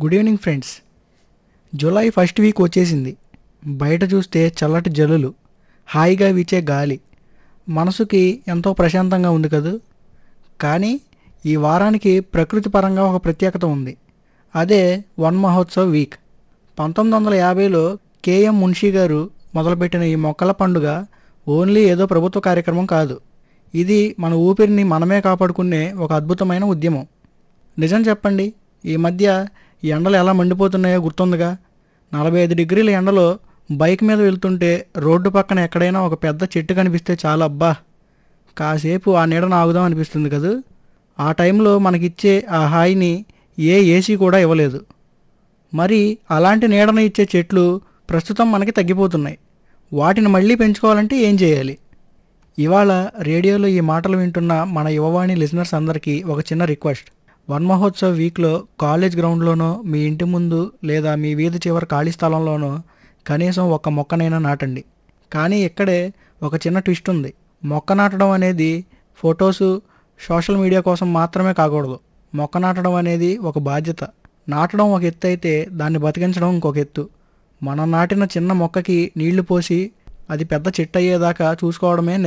good evening friends July first week వచ్చేసింది బయట చూస్తే చల్లటి జల్లులు హాయిగా వీచే గాలి మనసుకి ఎంతో ప్రశాంతంగా ఉంది కదూ కానీ ఈ వారానికి ప్రకృతి పరంగా ఒక ప్రత్యేకత ఉంది అదే వన్ మహోత్సవ్ వీక్ పంతొమ్మిది వందల యాభైలో కేఎం మున్షి గారు మొదలుపెట్టిన ఈ మొక్కల పండుగ ఓన్లీ ఏదో ప్రభుత్వ కార్యక్రమం కాదు ఇది మన ఊపిరిని మనమే కాపాడుకునే ఒక అద్భుతమైన ఉద్యమం నిజం చెప్పండి ఈ మధ్య ఈ ఎండలు ఎలా మండిపోతున్నాయో గుర్తుందిగా నలభై ఐదు డిగ్రీల ఎండలో బైక్ మీద వెళ్తుంటే రోడ్డు పక్కన ఎక్కడైనా ఒక పెద్ద చెట్టు కనిపిస్తే చాలా అబ్బా కాసేపు ఆ నీడను ఆగుదాం అనిపిస్తుంది కదూ ఆ టైంలో మనకిచ్చే ఆ హాయిని ఏ ఏసీ కూడా ఇవ్వలేదు మరి అలాంటి నీడను ఇచ్చే చెట్లు ప్రస్తుతం మనకి తగ్గిపోతున్నాయి వాటిని మళ్ళీ పెంచుకోవాలంటే ఏం చేయాలి ఇవాళ రేడియోలో ఈ మాటలు వింటున్న మన యువవాణి లిజనర్స్ అందరికీ ఒక చిన్న రిక్వెస్ట్ వన్ మహోత్సవ్ వీక్లో కాలేజ్ గ్రౌండ్లోనో మీ ఇంటి ముందు లేదా మీ వీధి చివరి ఖాళీ స్థలంలోనో కనీసం ఒక మొక్కనైనా నాటండి కానీ ఇక్కడే ఒక చిన్న ట్విస్ట్ ఉంది మొక్క నాటడం అనేది ఫొటోసు సోషల్ మీడియా కోసం మాత్రమే కాకూడదు మొక్క నాటడం అనేది ఒక బాధ్యత నాటడం ఒక ఎత్తు అయితే దాన్ని బతికించడం ఇంకొక ఎత్తు మనం నాటిన చిన్న మొక్కకి నీళ్లు పోసి అది పెద్ద చెట్టు అయ్యేదాకా చూసుకోవడమే